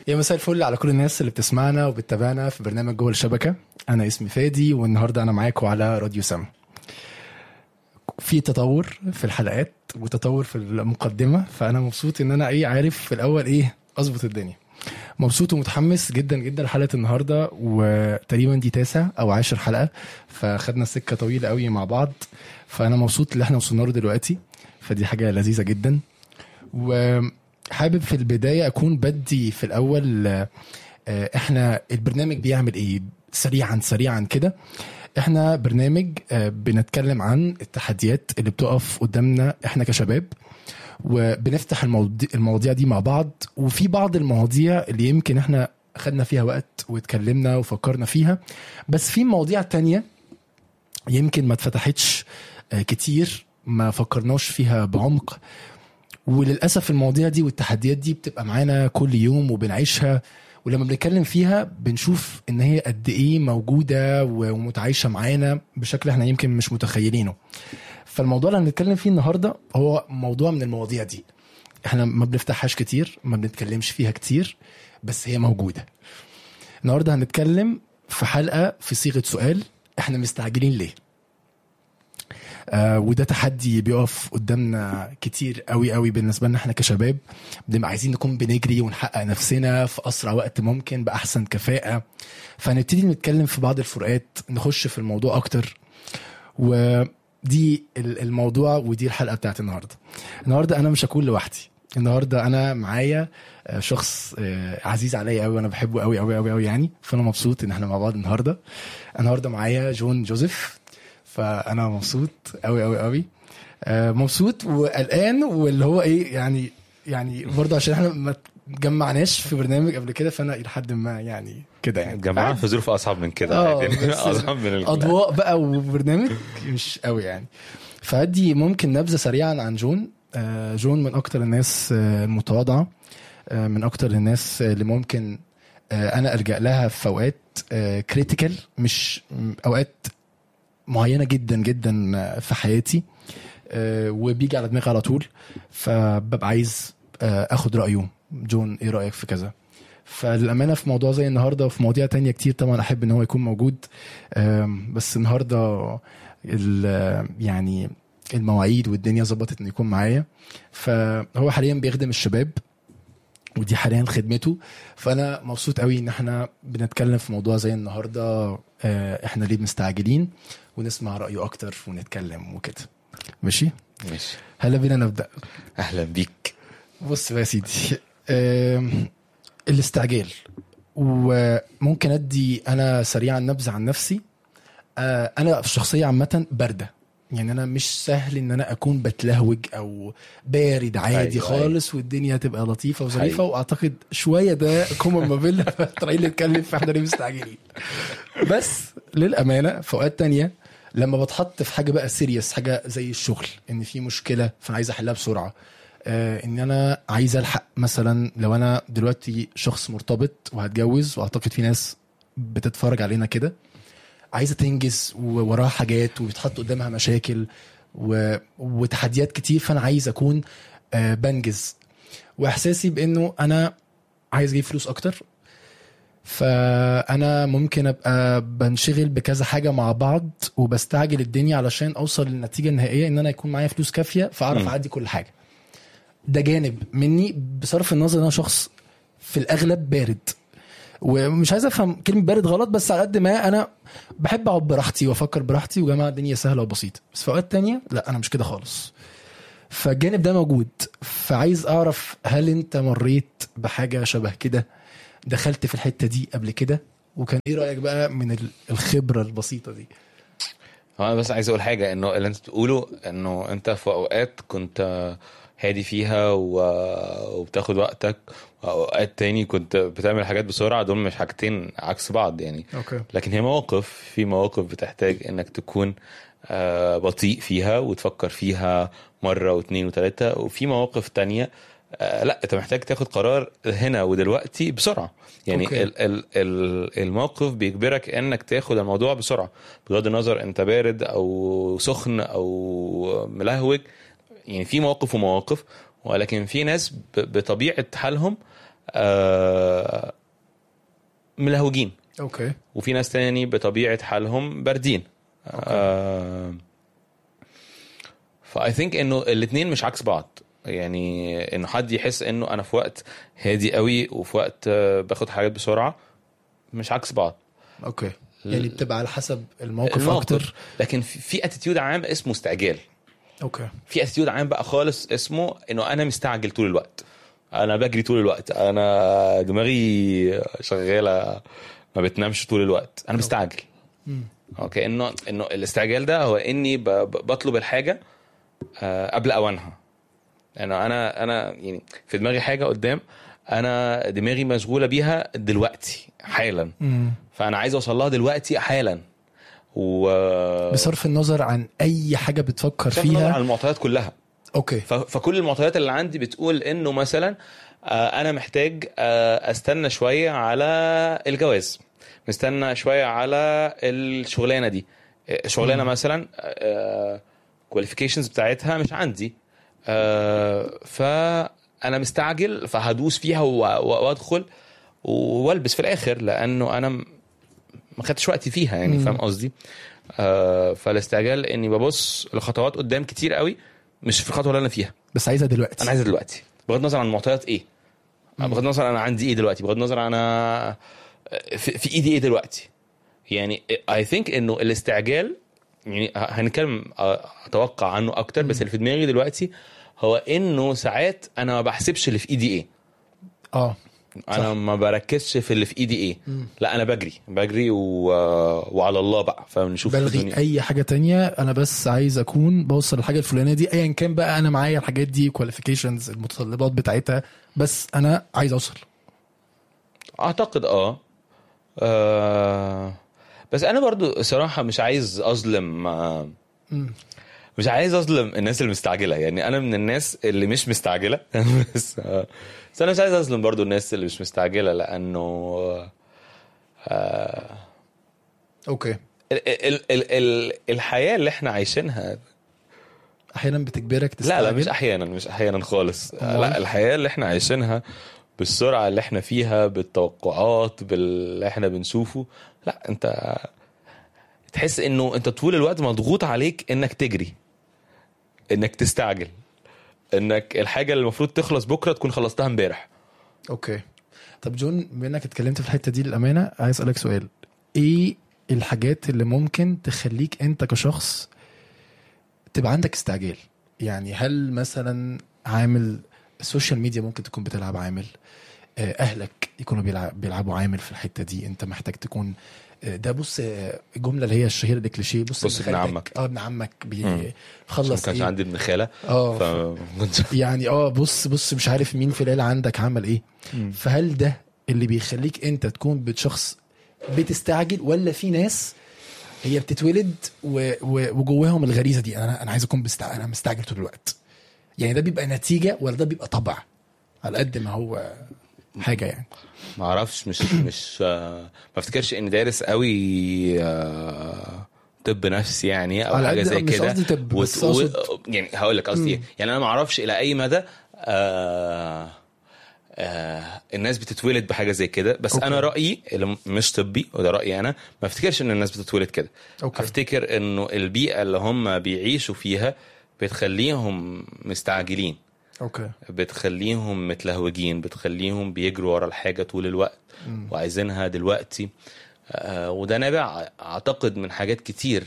يا مساء الفل على كل الناس اللي بتسمعنا وبتتابعنا في برنامج جوه الشبكه انا اسمي فادي والنهارده انا معاكم على راديو سم في تطور في الحلقات وتطور في المقدمه فانا مبسوط ان انا ايه عارف في الاول ايه اظبط الدنيا مبسوط ومتحمس جدا جدا لحلقه النهارده وتقريبا دي تاسع او عاشر حلقه فخدنا سكه طويله قوي مع بعض فانا مبسوط اللي احنا وصلنا له دلوقتي فدي حاجه لذيذه جدا وحابب في البدايه اكون بدي في الاول آه، احنا البرنامج بيعمل ايه سريعا سريعا كده احنا برنامج آه، بنتكلم عن التحديات اللي بتقف قدامنا احنا كشباب وبنفتح المواضيع, المواضيع دي مع بعض وفي بعض المواضيع اللي يمكن احنا خدنا فيها وقت واتكلمنا وفكرنا فيها بس في مواضيع تانية يمكن ما اتفتحتش آه، كتير ما فكرناش فيها بعمق وللاسف المواضيع دي والتحديات دي بتبقى معانا كل يوم وبنعيشها ولما بنتكلم فيها بنشوف ان هي قد ايه موجوده ومتعايشه معانا بشكل احنا يمكن مش متخيلينه فالموضوع اللي هنتكلم فيه النهارده هو موضوع من المواضيع دي احنا ما بنفتحهاش كتير ما بنتكلمش فيها كتير بس هي موجوده النهارده هنتكلم في حلقه في صيغه سؤال احنا مستعجلين ليه آه وده تحدي بيقف قدامنا كتير قوي قوي بالنسبه لنا احنا كشباب بنبقى عايزين نكون بنجري ونحقق نفسنا في اسرع وقت ممكن باحسن كفاءه فهنبتدي نتكلم في بعض الفروقات نخش في الموضوع اكتر ودي ال- الموضوع ودي الحلقه بتاعت النهارده النهارده انا مش هكون لوحدي النهارده انا معايا آه، شخص آه، عزيز عليا قوي وانا بحبه قوي قوي قوي قوي يعني فانا مبسوط ان احنا مع بعض النهارده النهارده معايا جون جوزيف فانا مبسوط قوي قوي قوي آه، مبسوط وقلقان واللي هو ايه يعني يعني برضه عشان احنا ما اتجمعناش في برنامج قبل كده فانا الى حد ما يعني كده يعني جماعة في ظروف اصعب من كده آه، عادي. بس اصعب من ال- اضواء بقى وبرنامج مش قوي يعني فادي ممكن نبذه سريعا عن جون آه، جون من اكتر الناس آه، المتواضعه آه، من اكتر الناس اللي ممكن آه، انا الجا لها في اوقات كريتيكال مش م- اوقات معينه جدا جدا آه، في حياتي آه، وبيجي على دماغي على طول فببقى عايز آه، اخد رايه جون ايه رايك في كذا فللامانه في موضوع زي النهارده وفي مواضيع تانية كتير طبعا احب ان هو يكون موجود آم، بس النهارده ال- يعني المواعيد والدنيا ظبطت انه يكون معايا فهو حاليا بيخدم الشباب ودي حاليا خدمته فانا مبسوط قوي ان احنا بنتكلم في موضوع زي النهارده آه، احنا ليه مستعجلين ونسمع رايه اكتر ونتكلم وكده ماشي ماشي هلا بينا نبدا اهلا بيك بص بقى يا سيدي آم، الاستعجال وممكن ادي انا سريعا نبذه عن نفسي آه، انا شخصيه عامه بارده يعني انا مش سهل ان انا اكون بتلهوج او بارد عادي أيوة، خالص والدنيا تبقى لطيفه وظريفه حقيقي. واعتقد شويه ده كومن ما بيننا طالعين نتكلم في احنا ليه مستعجلين بس للامانه في اوقات تانية لما بتحط في حاجه بقى سيريس حاجه زي الشغل ان في مشكله فانا عايز احلها بسرعه آه ان انا عايز الحق مثلا لو انا دلوقتي شخص مرتبط وهتجوز واعتقد في ناس بتتفرج علينا كده عايزه تنجز ووراها حاجات وبيتحط قدامها مشاكل و... وتحديات كتير فانا عايز اكون آه بنجز واحساسي بانه انا عايز اجيب فلوس اكتر فانا ممكن ابقى بنشغل بكذا حاجه مع بعض وبستعجل الدنيا علشان اوصل للنتيجه النهائيه ان انا يكون معايا فلوس كافيه فاعرف مم. اعدي كل حاجه ده جانب مني بصرف النظر ان انا شخص في الاغلب بارد ومش عايز افهم كلمه بارد غلط بس على قد ما انا بحب اقعد براحتي وافكر براحتي وجماعه الدنيا سهله وبسيطه بس في اوقات تانية لا انا مش كده خالص فالجانب ده موجود فعايز اعرف هل انت مريت بحاجه شبه كده دخلت في الحته دي قبل كده وكان ايه رايك بقى من ال- الخبره البسيطه دي هو انا بس عايز اقول حاجه انه اللي انت بتقوله انه انت في اوقات كنت هادي فيها و... وبتاخد وقتك واوقات تاني كنت بتعمل حاجات بسرعه دول مش حاجتين عكس بعض يعني اوكي لكن هي مواقف في مواقف بتحتاج انك تكون آه، بطيء فيها وتفكر فيها مرة واثنين وثلاثة وفي مواقف تانية آه، لا انت محتاج تاخد قرار هنا ودلوقتي بسرعة يعني أوكي. ال ال ال الموقف بيجبرك انك تاخد الموضوع بسرعة بغض النظر انت بارد او سخن او ملهوج يعني في مواقف ومواقف ولكن في ناس ب- بطبيعة حالهم آه ملهوجين اوكي وفي ناس تاني بطبيعه حالهم باردين آه فاي ثينك انه الاثنين مش عكس بعض يعني انه حد يحس انه انا في وقت هادي قوي وفي وقت آه، باخد حاجات بسرعه مش عكس بعض اوكي يعني بتبقى على حسب الموقف, الموقف. اكتر لكن في- في اتيتيود عام اسمه استعجال اوكي في اتيتيود عام بقى خالص اسمه انه انا مستعجل طول الوقت انا بجري طول الوقت انا دماغي شغاله ما بتنامش طول الوقت انا مستعجل مم. اوكي انه انه الاستعجال ده هو اني ب- ب- بطلب الحاجه آه، قبل اوانها انه انا انا يعني في دماغي حاجه قدام انا دماغي مشغوله بيها دلوقتي حالا مم. فانا عايز اوصل لها دلوقتي حالا و بصرف النظر عن اي حاجه بتفكر بصرف النظر عن فيها المعطيات كلها اوكي ف- فكل المعطيات اللي عندي بتقول انه مثلا آه، انا محتاج آه، استنى شويه على الجواز مستنى شويه على الشغلانه دي آه، شغلانه مثلا كواليفيكيشنز بتاعتها مش عندي آه، فانا مستعجل فهدوس فيها و- و- وادخل والبس في الاخر لانه انا م- ما خدتش وقتي فيها يعني مم. فاهم قصدي آه، فالاستعجال اني ببص لخطوات قدام كتير قوي مش في الخطوه اللي انا فيها بس عايزها دلوقتي انا عايزها دلوقتي بغض النظر عن المعطيات ايه بغض النظر انا عندي ايه دلوقتي بغض النظر انا في, في ايدي ايه دلوقتي يعني اي ثينك انه الاستعجال يعني هنتكلم اتوقع عنه اكتر بس اللي في دماغي دلوقتي هو انه ساعات انا ما بحسبش اللي في ايدي ايه اه انا ما بركزش في اللي في ايدي ايه مم. لا انا بجري بجري و... وعلى الله بقى فنشوف بلغي اي حاجه تانية انا بس عايز اكون بوصل الحاجه الفلانيه دي ايا كان بقى انا معايا الحاجات دي كواليفيكيشنز المتطلبات بتاعتها بس انا عايز اوصل اعتقد اه, آه بس انا برضو صراحه مش عايز اظلم آه مم. مش عايز اظلم الناس اللي مستعجله يعني انا من الناس اللي مش مستعجله بس آه بس انا مش عايز اظلم برضو الناس اللي مش مستعجله لانه آه اوكي ال ال ال ال الحياه اللي احنا عايشينها احيانا بتجبرك لا تستعجل لا مش احيانا مش احيانا خالص أمال؟ لا الحياه اللي احنا عايشينها بالسرعه اللي احنا فيها بالتوقعات باللي احنا بنشوفه لا انت تحس انه انت طول الوقت مضغوط عليك انك تجري انك تستعجل انك الحاجه اللي المفروض تخلص بكره تكون خلصتها امبارح اوكي طب جون بما انك اتكلمت في الحته دي للامانه عايز اسالك سؤال ايه الحاجات اللي ممكن تخليك انت كشخص تبقى عندك استعجال يعني هل مثلا عامل السوشيال ميديا ممكن تكون بتلعب عامل آه، اهلك يكونوا بيلعب بيلعبوا عامل في الحته دي انت محتاج تكون آه، ده بص آه، الجمله اللي هي الشهيره الكليشيه بص بص ابن خالتك- عمك. اه ابن عمك مم. بيخلص عشان ما كانش إيه؟ عندي ابن خاله اه فكنت يعني اه بص بص مش عارف مين في العيله عندك عمل ايه فهل ده اللي بيخليك انت تكون بشخص بتستعجل ولا في ناس هي بتتولد و... و... وجواهم الغريزه دي انا انا عايز اكون بستع... انا مستعجل طول الوقت يعني ده بيبقى نتيجه ولا ده بيبقى طبع على قد ما هو حاجه يعني ما اعرفش مش مش آه، ما افتكرش اني دارس قوي آه، طب نفسي يعني او على حاجه قد- زي مش كده قصدي طب، و- بس و- أقصد- يعني هقول لك قصدي مم. ايه يعني انا ما اعرفش الى اي مدى آه آه الناس بتتولد بحاجه زي كده بس أوكي. أوكي. انا رايي اللي مش طبي وده رايي انا ما افتكرش ان الناس بتتولد كده اوكي افتكر انه البيئه اللي هم بيعيشوا فيها بتخليهم مستعجلين اوكي بتخليهم متلهوجين بتخليهم بيجروا ورا الحاجه طول الوقت مم. وعايزينها دلوقتي آه وده نابع اعتقد من حاجات كتير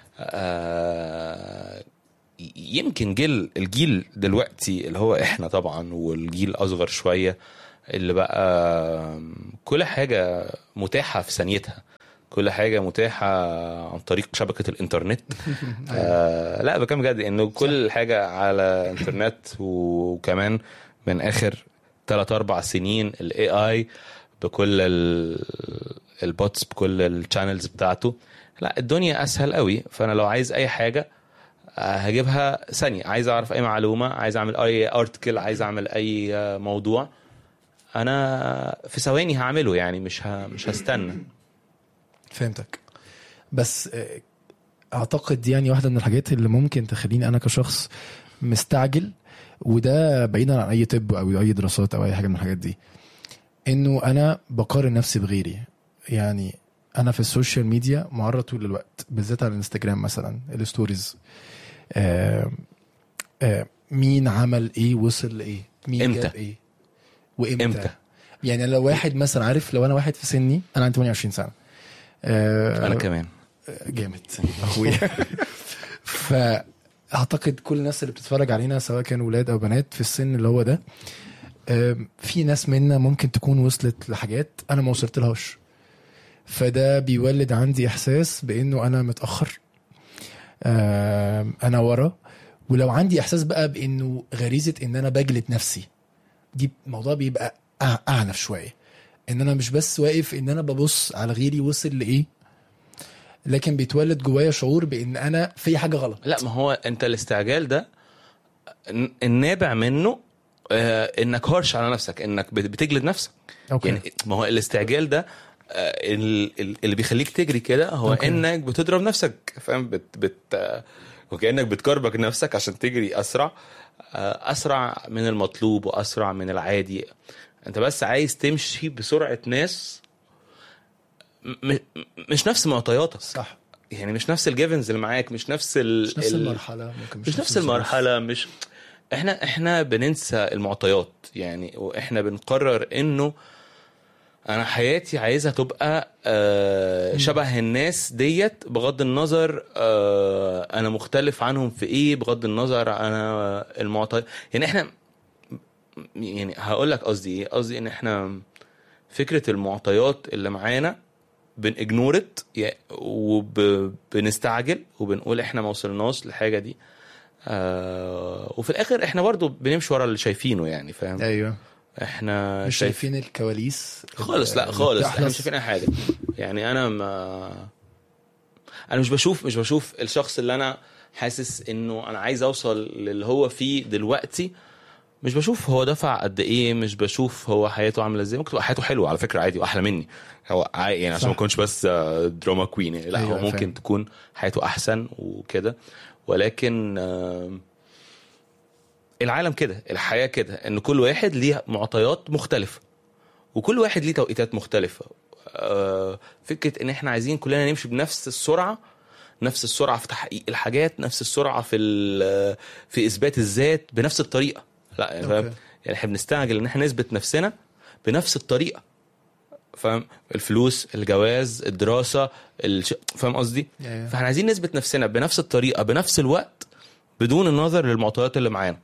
آه يمكن جيل الجيل دلوقتي اللي هو احنا طبعا والجيل الاصغر شويه اللي بقى كل حاجه متاحه في ثانيتها كل حاجه متاحه عن طريق شبكه الانترنت آه لا بكلم بجد انه كل حاجه على انترنت وكمان من اخر ثلاث اربع سنين الاي اي بكل ال- البوتس بكل الشانلز بتاعته لا الدنيا اسهل قوي فانا لو عايز اي حاجه آه، هجيبها ثانيه عايز اعرف اي معلومه عايز اعمل اي ارتكل عايز اعمل اي آه، موضوع انا في ثواني هعمله يعني مش ه... مش هستنى فهمتك بس آه، اعتقد دي يعني واحده من الحاجات اللي ممكن تخليني انا كشخص مستعجل وده بعيدا عن اي طب او اي دراسات او اي حاجه من الحاجات دي انه انا بقارن نفسي بغيري يعني انا في السوشيال ميديا معرض طول الوقت بالذات على الانستجرام مثلا الستوريز آه آه مين عمل ايه وصل لايه مين إمتى؟ جاب ايه وامتى امتى يعني لو واحد مثلا عارف لو انا واحد في سني انا عندي 28 سنه آه انا كمان جامد اخويا فاعتقد كل الناس اللي بتتفرج علينا سواء كانوا ولاد او بنات في السن اللي هو ده آم، في ناس منا ممكن تكون وصلت لحاجات انا ما وصلت لهاش فده بيولد عندي احساس بانه انا متاخر آم، انا ورا ولو عندي احساس بقى بانه غريزه ان انا بجلد نفسي دي الموضوع بيبقى أع- اعنف شويه ان انا مش بس واقف ان انا ببص على غيري وصل لايه لكن بيتولد جوايا شعور بان انا في حاجه غلط لا ما هو انت الاستعجال ده ن- النابع منه آه، انك هارش على نفسك انك بت- بتجلد نفسك اوكي يعني ما هو الاستعجال ده آه، ال- ال- اللي بيخليك تجري كده هو أوكي. أوكي. انك بتضرب نفسك فاهم بت بت آه، وكانك بتكربك نفسك عشان تجري اسرع آه، اسرع من المطلوب واسرع من العادي انت بس عايز تمشي بسرعه ناس م- م- مش نفس معطياتك صح يعني مش نفس الجيفنز اللي معاك مش نفس ال... مش نفس ال- المرحله ممكن مش, نفس المرحله مش احنا احنا بننسى المعطيات يعني واحنا بنقرر انه انا حياتي عايزها تبقى آه شبه الناس ديت بغض النظر آه انا مختلف عنهم في ايه بغض النظر انا المعطيات يعني احنا يعني هقول لك قصدي ايه قصدي ان احنا فكره المعطيات اللي معانا بنجنورت وبنستعجل وبنقول احنا ما وصلناش للحاجه دي آه وفي الاخر احنا برضو بنمشي ورا اللي شايفينه يعني فاهم ايوه احنا مش شايف شايفين الكواليس خالص لا اللي خالص احنا مش بتحدث. شايفين اي حاجه يعني انا ما انا مش بشوف مش بشوف الشخص اللي انا حاسس انه انا عايز اوصل للي هو فيه دلوقتي مش بشوف هو دفع قد ايه مش بشوف هو حياته عامله ازاي ممكن تبقى حياته حلوه على فكره عادي واحلى مني هو عا- يعني عشان صح. ما اكونش بس آه، دراما كوين يعني لا أيوة، هو ممكن فاهم. تكون حياته احسن وكده ولكن آه، العالم كده الحياه كده ان كل واحد ليه معطيات مختلفه وكل واحد ليه توقيتات مختلفه آه، فكره ان احنا عايزين كلنا نمشي بنفس السرعه نفس السرعه في تحقيق الحاجات نفس السرعه في ال- في اثبات الذات بنفس الطريقه لا يعني فاهم أوكي. يعني احنا بنستعجل ان احنا نثبت نفسنا بنفس الطريقه فاهم الفلوس الجواز الدراسه الش... فاهم قصدي أيوة. فاحنا عايزين نثبت نفسنا بنفس الطريقه بنفس الوقت بدون النظر للمعطيات اللي معانا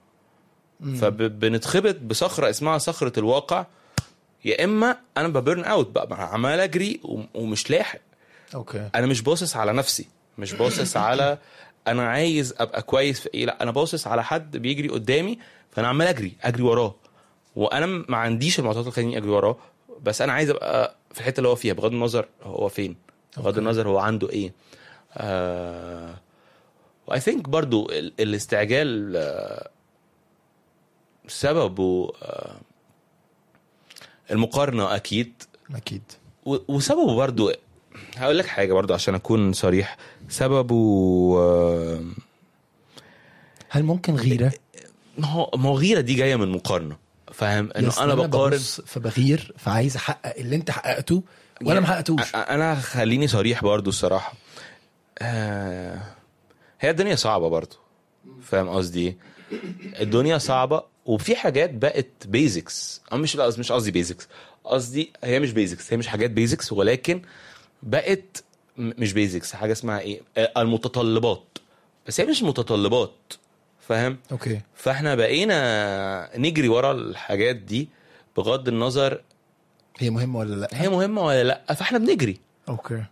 فبنتخبط بصخره اسمها صخره الواقع يا اما انا ببرن اوت بقى بقى عمال اجري وم- ومش لاحق اوكي انا مش باصص على نفسي مش باصص على انا عايز ابقى كويس في ايه لا انا باصص على حد بيجري قدامي فانا عمال اجري اجري وراه وانا م- ما عنديش المعطيات اللي تخليني اجري وراه بس انا عايز ابقى في الحته اللي هو فيها بغض النظر هو فين بغض أوكي. النظر هو عنده ايه آه واي ثينك برضو ال- الاستعجال آه، سببه آه، المقارنه اكيد اكيد و- وسببه برضو هقول لك حاجه برضو عشان اكون صريح سببه آه، هل ممكن غيره ما هو ما هو غيره دي جايه من مقارنه فاهم انه يس، انا بقارن ببص فبغير فعايز احقق اللي انت حققته وانا ما حققتوش أ- انا خليني صريح برضو الصراحه آه هي الدنيا صعبه برضو فاهم قصدي ايه الدنيا صعبه وفي حاجات بقت بيزكس او مش لا مش قصدي بيزكس قصدي هي مش بيزكس هي مش حاجات بيزكس ولكن بقت م- مش بيزكس حاجه اسمها ايه آه، المتطلبات بس هي مش متطلبات فاهم اوكي فاحنا بقينا نجري ورا الحاجات دي بغض النظر هي مهمه ولا لا هي مهمه ولا لا فاحنا بنجري اوكي